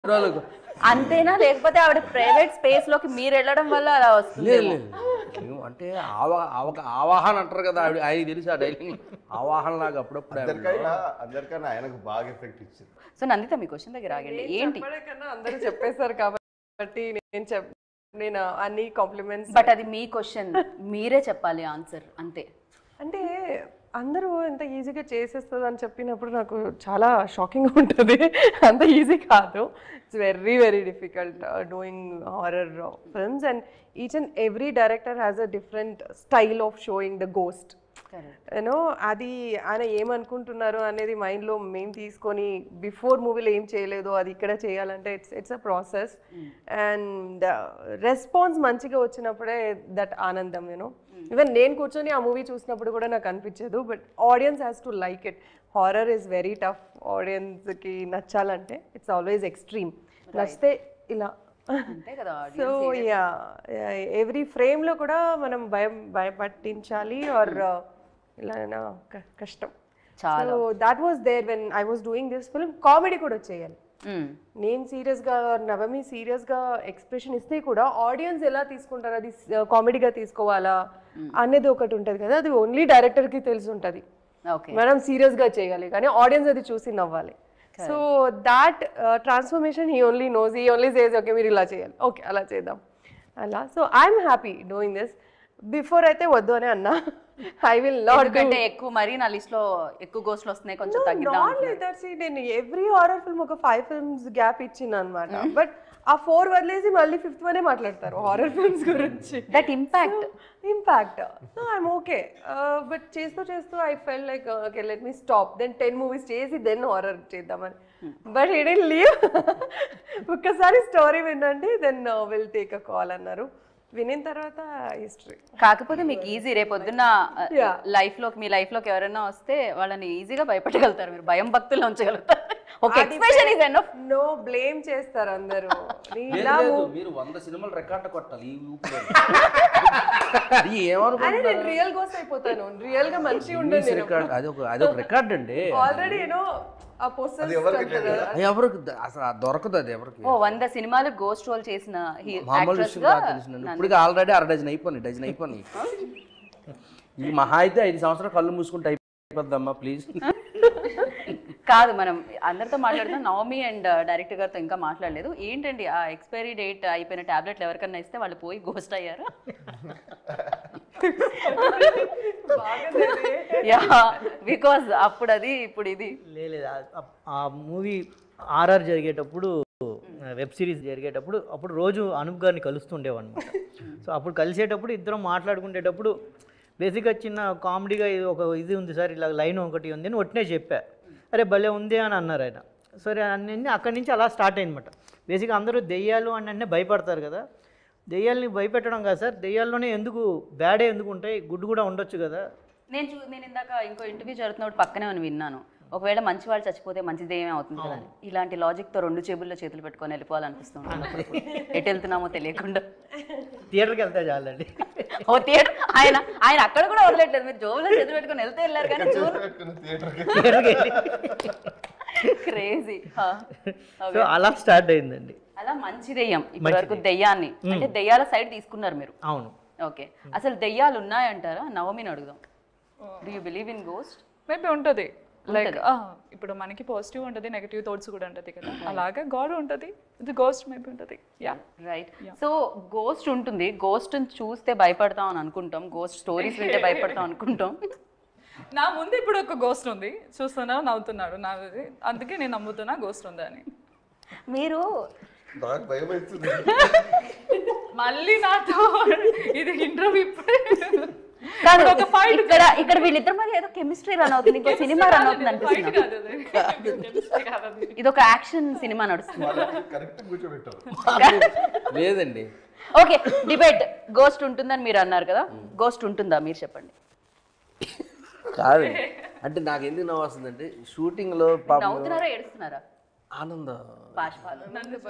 రోజులకు అంతేనా లేకపోతే ఆవిడ ప్రైవేట్ స్పేస్ లోకి మీరు వెళ్ళడం వల్ల అలా వస్తుంది లేదు లేదు ఏం అంటే ఆవా ఆవక ఆవాహన అంటారు కదా ఆవిడ ఆయన తెలుసు ఆ డైలింగ్ ఆవాహన లాగా అప్పుడప్పుడు ఆవిడ. అందరికైనా అందరికన్నా ఆయనకు బాగా ఎఫెక్ట్ ఇచ్చింది సో నందిత మీ క్వశ్చన్ దగ్గర ఆగండి ఏంటి చెప్పడం కన్నా అందరూ చెప్పేశారు కాబట్టి నేను చెప్ నేను అన్ని కాంప్లిమెంట్స్ బట్ అది మీ క్వశ్చన్ మీరే చెప్పాలి ఆన్సర్ అంతే అంటే అందరూ ఎంత ఈజీగా చేసేస్తుంది అని చెప్పినప్పుడు నాకు చాలా షాకింగ్ ఉంటుంది అంత ఈజీ కాదు it's very very difficult doing horror films and each and every director has a different style of showing the ghost you know అది ఆయన ఏమనుకుంటున్నారు అనేది మైండ్లో మేము తీసుకొని బిఫోర్ మూవీలో ఏం చేయలేదు అది ఇక్కడ చేయాలంటే it's it's a process and response మంచిగా వచ్చినప్పుడే దట్ ఆనందం యూనో ఈవెన్ నేను కూర్చొని ఆ మూవీ చూసినప్పుడు కూడా నాకు అనిపించదు but audience has to like it horror is very tough ఆడియన్స్కి నచ్చాలంటే ఇట్స్ ఆల్వేస్ ఎక్స్ట్రీమ్ నచ్చితే ఇలా అంతే కదా సో యా ఎవ్రీ ఫ్రేమ్లో కూడా మనం భయం భయపట్టించాలి ఆర్ ఇలా క- కష్టం so that was there when I was doing this film comedy కూడా చేయాలి మ్మ్. నేను సీరియస్గా నవమి సీరియస్గా ఎక్స్ప్రెషన్ ఇస్తే కూడా ఆడియన్స్ ఎలా తీసుకుంటారు అది కామెడీగా తీసుకోవాలా అనేది ఒకటి ఉంటుంది కదా అది ఓన్లీ డైరెక్టర్కి తెలిసి ఉంటుంది ఓకే మనం సీరియస్గా చేయాలి కానీ ఆడియన్స్ అది చూసి నవ్వాలి so that transformation he only knows he only says okay మీరు ఇలా చేయాలి ఓకే అలా చేద్దాం అలా so I'm happy doing this before అయితే వద్దు అని అన్నా ఐ విల్ నాట్ ఎందుకంటే ఎక్కువ మరీ నా లిస్ట్ లో ఎక్కువ గోస్ట్లు వస్తున్నాయి కొంచెం తగ్గిద్దాం నాట్ లైక్ దట్ సీ నేను ఎవ్రీ హారర్ ఫిల్మ్ ఒక ఫైవ్ ఫిల్మ్స్ గ్యాప్ ఇచ్చిన అనమాట బట్ ఆ ఫోర్ వదిలేసి మళ్ళీ ఫిఫ్త్ వనే మాట్లాడతారు హారర్ ఫిల్మ్స్ గురించి that impact impact so I'm okay but చేస్తూ చేస్తూ I fell like okay let me stop then ten movies చేసి దెన్ హారర్ చేద్దామని బట్ ఇట్ లీవ్ ఒక్కసారి స్టోరీ వినండి then will take a call అన్నారు వినిన తర్వాత హిస్టరీ కాకపోతే మీకు ఈజీ రేపు పొద్దున్న లైఫ్ లోకి మీ లైఫ్ లోకి ఎవరైనా వస్తే వాళ్ళని ఈజీగా భయపెట్టగలుగుతారు మీరు భయం భక్తులు ఉంచగలుగుతారు ఒక expression is an no blame చేస్తారు అందరూ నీ లేదు, ఇలా లేదు, మీరు వంద సినిమాలు రికార్డ్ కొట్టాలి ఈ ఊపిలో. అది ఏమనుకో అని నేను రియల్ గోస్ అయిపోతాను రియల్ గా మంచిగా ఉండను నేను రికార్డ్ అది ఒక అది ఒక రికార్డ్ అండి ఆల్రెడీ యూనో ఆ పొసెస్ అది ఎవరికి ద- అసలు అది దొరకదు అది ఎవరికి ఓ వంద సినిమాలు గోస్ట్ రోల్ చేసిన మామూలు యాక్ట్రెస్ విషయం గా కాదు తెలిసిందండి ఇప్పుడు ఆల్రెడీ అర డజన్ అయిపోయినాయి డజన్ అయిపోయినాయి ఇది మహా అయితే ఐదు సంవత్సరాలు కళ్ళు మూసుకుంటే అయిపోద్దమ్మా ప్లీజ్ కాదు మనం అందరితో మాట్లాడుతాం నవమి అండ్ డైరెక్టర్ గారితో ఇంకా మాట్లాడలేదు ఏంటండి ఆ ఎక్స్పైరీ డేట్ అయిపోయిన టాబ్లెట్లు ఎవరికన్నా ఇస్తే వాళ్ళు పోయి గోస్ట్ అయ్యారు యా బికాస్ అప్పుడు అది ఇప్పుడు ఇది లేదు ఆ మూవీ ఆర్ఆర్ జరిగేటప్పుడు వెబ్ సిరీస్ జరిగేటప్పుడు అప్పుడు రోజు అనూప్ గారిని కలుస్తుండేవన్నమాట సో అప్పుడు కలిసేటప్పుడు ఇద్దరం మాట్లాడుకునేటప్పుడు బేసిక్గా చిన్న కామెడీగా ఇది ఒక ఇది ఉంది సార్ ఇలా లైన్ ఒకటి ఉంది అని ఒట్టినే చెప్పా అరే భలే ఉంది అని అన్నారు ఆయన సరే అన్నీ అక్కడి నుంచి అలా స్టార్ట్ అయిందన్నమాట బేసిక్గా అందరూ దెయ్యాలు అని అంటే భయపడతారు కదా దెయ్యాల్ని భయపెట్టడం కాదు సార్ దెయ్యాల్లోనే ఎందుకు బ్యాడే ఎందుకు ఉంటాయి గుడ్ కూడా ఉండొచ్చు కదా నేను చూ నేను ఇందాక ఇంకో ఇంటర్వ్యూ జరుగుతున్నప్పుడు పక్కనే అని విన్నాను ఒకవేళ మంచి వాళ్ళు చచ్చిపోతే మంచిది ఏమీ అవుతుంది కదా అని. ఇలాంటి లాజిక్ తో రెండు చేతుల్లో చేతులు పెట్టుకొని వెళ్ళిపోవాలనిపిస్తుంది ఎటు వెళ్తున్నామో తెలియకుండా థియేటర్కి వెళ్తే చాలండి ఓ థియేటర్ ఆయన ఆయన అక్కడ కూడా వదలట్లేదు మీరు జోబులో చేతులు పెట్టుకొని వెళ్తే వెళ్ళారు కానీ జూన్ థియేటర్కి వెళ్ళి క్రేజీ సో అలా స్టార్ట్ అయిందండి అలా మంచి దెయ్యం ఇప్పటి వరకు దెయ్యాన్ని అంటే దెయ్యాల సైడ్ తీసుకున్నారు మీరు అవును ఓకే అసలు దెయ్యాలు ఉన్నాయంటారా నవమిని అడుగుదాం do you believe in ghost maybe ఉంటుంది లైక్ ఇప్పుడు మనకి పాజిటివ్ ఉంటుంది నెగిటివ్ థాట్స్ కూడా ఉంటుంది కదా అలాగే గాడ్ ఉంటుంది ఇది గోస్ట్ మేబీ ఉంటుంది యా రైట్ సో గోస్ట్ ఉంటుంది గోస్ట్ చూస్తే భయపడతాం అని అనుకుంటాం గోస్ట్ స్టోరీస్ వింటే భయపడతాం అనుకుంటాం నా ముందు ఇప్పుడు ఒక గోస్ట్ ఉంది చూస్తున్నా నవ్వుతున్నాడు నా అందుకే నేను నమ్ముతున్నా గోస్ట్ ఉంది అని మీరు నాకు భయం అవుతుంది మళ్ళీ నాతో ఇది ఇంటర్వ్యూ ఇప్పుడే కాదు ఒక fight ఇక్కడ ఇక్కడ వీళ్ళిద్దరి మధ్య ఏదో కెమిస్ట్రీ రన్ అవుతుంది ఇంకో సినిమా రన్ అవుతుంది Fight అనిపిస్తుంది కాదు అది. Chemistry కాదు అది. ఇది ఒక యాక్షన్ సినిమా నడుస్తుంది కరెక్ట్ కూర్చోబెట్టారు లేదండి ఓకే డిబేట్ గోస్ట్ ఉంటుందని మీరు అన్నారు కదా గోస్ట్ ఉంటుందా మీరు చెప్పండి కాదు అంటే నాకు ఎందుకు నవ్వు వస్తుందంటే షూటింగ్లో పాపం నవ్వుతున్నారా ఏడుస్తున్నారా ఆనందం బాష్పాలు